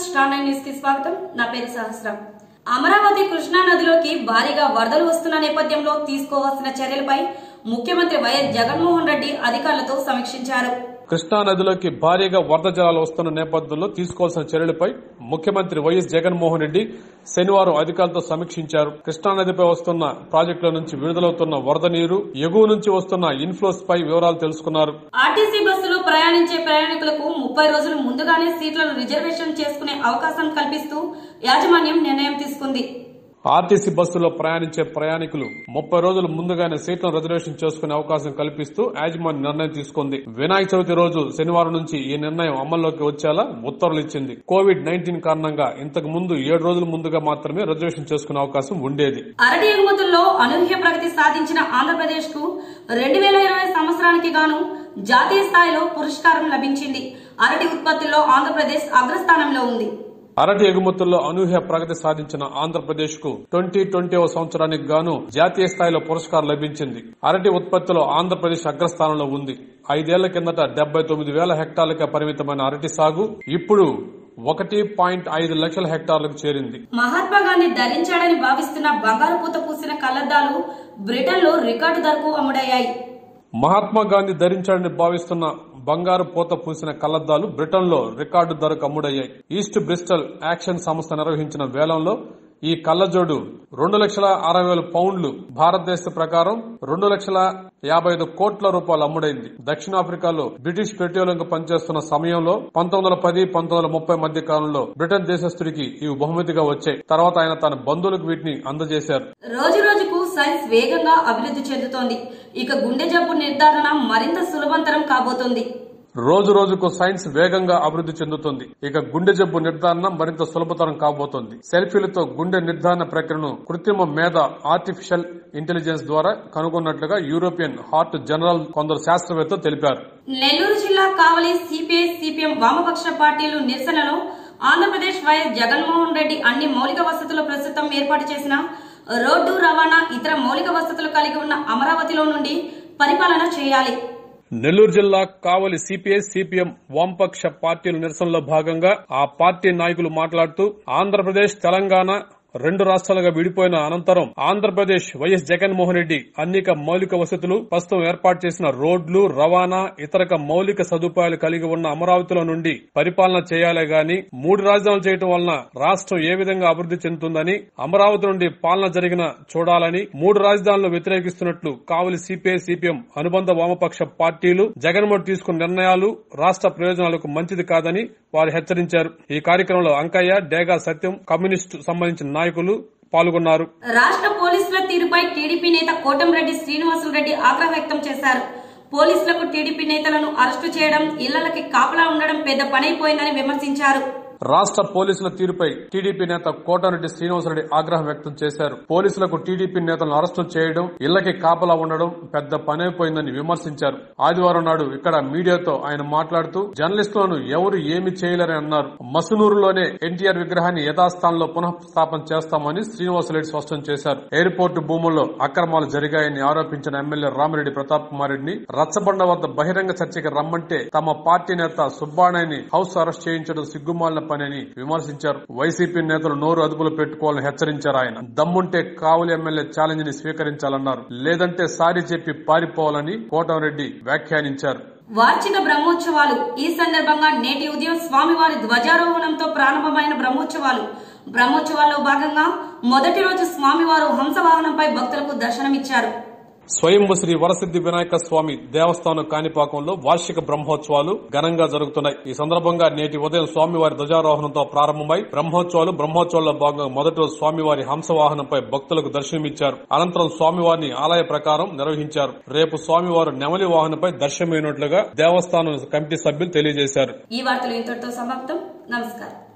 star nine news కి స్వాగతం నా పేరు సహస్రం అమరావతి కృష్ణా నదిలోకి భారీగా వరదలు వస్తున్న నేపథ్యంలో తీసుకోవాల్సిన చర్యలపై ముఖ్యమంత్రి వైఎస్ జగన్మోహన్ రెడ్డి అధికారులతో సమీక్షించారు కృష్ణా నదిలోకి భారీగా వరద జలాలు వస్తున్న నేపథ్యంలో తీసుకోవాల్సిన చర్యలపై ముఖ్యమంత్రి వైఎస్ జగన్మోహన్ రెడ్డి శనివారం అధికారులతో సమీక్షించారు కృష్ణా నదిపై వస్తున్న ప్రాజెక్టుల నుంచి విడుదలవుతున్న వరద నీరు ఎగువ నుంచి వస్తున్న ఇన్ఫ్లోస్ పై వివరాలు తెలుసుకున్నారు ఆర్టీసీ బస్సులో ప్రయాణించే ప్రయాణికులకు ముప్పై రోజులు ముందుగానే సీట్లను రిజర్వేషన్ చేసుకునే అవకాశం కల్పిస్తూ యాజమాన్యం నిర్ణయం తీసుకుంది ఆర్టీసీ బస్సులో ప్రయాణించే ప్రయాణికులు ముప్పై రోజుల ముందుగానే సీట్లను రిజర్వేషన్ చేసుకునే అవకాశం కల్పిస్తూ యాజమాన్యం నిర్ణయం తీసుకుంది వినాయక చవితి రోజు శనివారం నుంచి ఈ నిర్ణయం అమల్లోకి వచ్చేలా ఉత్తర్వులు ఇచ్చింది కోవిడ్ నైన్టీన్ కారణంగా ఇంతకు ముందు ఏడు రోజుల ముందుగా మాత్రమే రిజర్వేషన్ చేసుకునే అవకాశం ఉండేది అరటి ఎగుమతుల్లో అనూహ్య ప్రగతి సాధించిన ఆంధ్రప్రదేశ్ కు రెండు వేల ఇరవై సంవత్సరానికి గాను జాతీయ స్థాయిలో పురస్కారం లభించింది అరటి ఉత్పత్తుల్లో ఆంధ్రప్రదేశ్ అగ్రస్థానంలో ఉంది అరటి ఎగుమతుల్లో అనూహ్య ప్రగతి సాధించిన ఆంధ్రప్రదేశ్ కు ట్వంటీ ట్వంటీ సంవత్సరానికి గాను జాతీయ స్థాయిలో పురస్కారం లభించింది అరటి ఉత్పత్తిలో ఆంధ్రప్రదేశ్ అగ్రస్థానంలో ఉంది ఐదేళ్ల కిందట డెబ్బై తొమ్మిది వేల హెక్టార్లకే పరిమితమైన అరటి సాగు ఇప్పుడు ఒకటి పాయింట్ ఐదు లక్షల హెక్టార్లకు చేరింది మహాత్మా గాంధీ ధరించాడని భావిస్తున్న బంగారు పూత పూసిన కళ్లద్దాలు బ్రిటన్ లో రికార్డు ధరకు అమ్ముడయ్యాయి మహాత్మా గాంధీ ధరించాడని భావిస్తున్న బంగారు పూత పూసిన కళ్లద్దాలు బ్రిటన్ లో రికార్డు ధరకు అమ్ముడయ్యాయి ఈస్ట్ బ్రిస్టల్ యాక్షన్ సంస్థ నిర్వహించిన వేలంలో ఈ కళ్లజోడు రెండు లక్షల అరవై వేల పౌండ్లు భారతదేశ ప్రకారం రెండు లక్షల యాభై ఐదు కోట్ల రూపాయలు అమ్ముడైంది దక్షిణాఫ్రికాలో బ్రిటిష్ పెట్రోలింగ్ పనిచేస్తున్న సమయంలో పంతొమ్మిది వందల పది పంతొమ్మిది వందల ముప్పై మధ్య కాలంలో బ్రిటన్ దేశస్థుడికి ఇవి బహుమతిగా వచ్చాయి తర్వాత ఆయన తన బంధువులకు వీటిని అందజేశారు రోజు రోజుకు సైన్స్ వేగంగా అభివృద్ధి చెందుతోంది ఇక గుండె జబ్బు నిర్ధారణ మరింత సులభంతరం కాబోతోంది రోజు రోజుకు సైన్స్ వేగంగా అభివృద్ధి చెందుతుంది ఇక గుండె జబ్బు నిర్ధారణ మరింత సులభతరం కాబోతోంది సెల్ఫీలతో గుండె నిర్ధారణ ప్రక్రియను కృత్రిమ మేధ ఆర్టిఫిషియల్ ఇంటెలిజెన్స్ ద్వారా కనుగొన్నట్లుగా యూరోపియన్ హార్ట్ జనరల్ కొందరు శాస్త్రవేత్తలు తెలిపారు నెల్లూరు జిల్లా కావలి సిపిఐ సిపిఎం వామపక్ష పార్టీలు నిరసనలో ఆంధ్రప్రదేశ్ వైఎస్ జగన్మోహన్ రెడ్డి అన్ని మౌలిక వసతులు ప్రస్తుతం ఏర్పాటు చేసిన రోడ్డు రవాణా ఇతర మౌలిక వసతులు కలిగి ఉన్న అమరావతిలో నుండి పరిపాలన చేయాలి నెల్లూరు జిల్లా కావలి సిపిఐ సిపిఎం వామపక్ష పార్టీల నిరసనలో భాగంగా ఆ పార్టీ నాయకులు మాట్లాడుతూ ఆంధ్రప్రదేశ్ తెలంగాణ రెండు రాష్ట్రాలుగా విడిపోయిన అనంతరం ఆంధ్రప్రదేశ్ వైఎస్ జగన్మోహన్ రెడ్డి అనేక మౌలిక వసతులు ప్రస్తుతం ఏర్పాటు చేసిన రోడ్లు రవాణా ఇతరక మౌలిక సదుపాయాలు కలిగి ఉన్న అమరావతిలో నుండి పరిపాలన చేయాలే గాని మూడు రాజధానులు చేయడం వలన రాష్ట్రం ఏ విధంగా అభివృద్ధి చెందుతుందని అమరావతి నుండి పాలన జరిగిన చూడాలని మూడు రాజధానులు వ్యతిరేకిస్తున్నట్లు కావలి సిపిఐ సిపిఎం అనుబంధ వామపక్ష పార్టీలు జగన్మోహన్ తీసుకున్న నిర్ణయాలు రాష్ట్ర ప్రయోజనాలకు మంచిది కాదని వారు హెచ్చరించారు ఈ కార్యక్రమంలో అంకయ్య డేగా సత్యం కమ్యూనిస్టు సంబంధించిన నాయకులు పాల్గొన్నారు రాష్ట్ర పోలీసుల తీరుపై టీడీపీ నేత కోటంరెడ్డి శ్రీనివాసులు రెడ్డి ఆగ్రహం వ్యక్తం చేశారు పోలీసులకు టీడీపీ నేతలను అరెస్టు చేయడం ఇళ్లకి కాపలా ఉండడం పెద్ద పనైపోయిందని విమర్శించారు రాష్ట్ర పోలీసుల తీరుపై టీడీపీ నేత కోటారెడ్డి శ్రీనివాసరెడ్డి ఆగ్రహం వ్యక్తం చేశారు పోలీసులకు టీడీపీ నేతలను అరెస్టు చేయడం ఇళ్లకి కాపలా ఉండడం పెద్ద పనైపోయిందని విమర్శించారు ఆదివారం నాడు ఇక్కడ మీడియాతో ఆయన మాట్లాడుతూ జర్నలిస్టులను ఎవరు ఏమి చేయలేరని అన్నారు మసునూరులోనే ఎన్టీఆర్ విగ్రహాన్ని యథాస్థానంలో పునఃస్థాపన చేస్తామని శ్రీనివాసరెడ్డి స్పష్టం చేశారు ఎయిర్పోర్టు భూముల్లో అక్రమాలు జరిగాయని ఆరోపించిన ఎమ్మెల్యే రామిరెడ్డి ప్రతాప్ కుమార్ రెడ్డిని రచ్చబండ వద్ద బహిరంగ చర్చకి రమ్మంటే తమ పార్టీ నేత సుబ్బానాయని హౌస్ అరెస్ట్ చేయించడం సిగ్గుమాలిన పని అని విమర్శించారు వైసీపీ నేతలు నోరు అదుపులో పెట్టుకోవాలని హెచ్చరించారు ఆయన దమ్ముంటే కావులి ఎమ్మెల్యే ఛాలెంజ్ ని స్వీకరించాలన్నారు లేదంటే సారి చెప్పి పారిపోవాలని కోటంరెడ్డి వ్యాఖ్యానించారు వార్షిక బ్రహ్మోత్సవాలు ఈ సందర్భంగా నేటి ఉదయం స్వామివారి ధ్వజారోహణంతో ప్రారంభమైన బ్రహ్మోత్సవాలు బ్రహ్మోత్సవాల్లో భాగంగా మొదటి రోజు స్వామివారు హంసవాహనంపై భక్తులకు దర్శనమిచ్చారు స్వయంభు శ్రీ వరసిద్ది వినాయక స్వామి దేవస్థానం కాణిపాకంలో వార్షిక బ్రహ్మోత్సవాలు ఘనంగా జరుగుతున్నాయి ఈ సందర్భంగా నేటి ఉదయం స్వామివారి ధ్వజారోహణంతో ప్రారంభమై బ్రహ్మోత్సవాలు బ్రహ్మోత్సవాల్లో భాగంగా మొదటి రోజు స్వామివారి హంసవాహనంపై భక్తులకు దర్శనమిచ్చారు అనంతరం స్వామివారిని ఆలయ ప్రకారం నిర్వహించారు రేపు స్వామివారు నెమలి వాహనంపై దర్శనమైనట్లుగా దేవస్థానం కమిటీ సభ్యులు తెలియజేశారు ఈ వార్తలు ఇంతటితో సమాప్తం నమస్కారం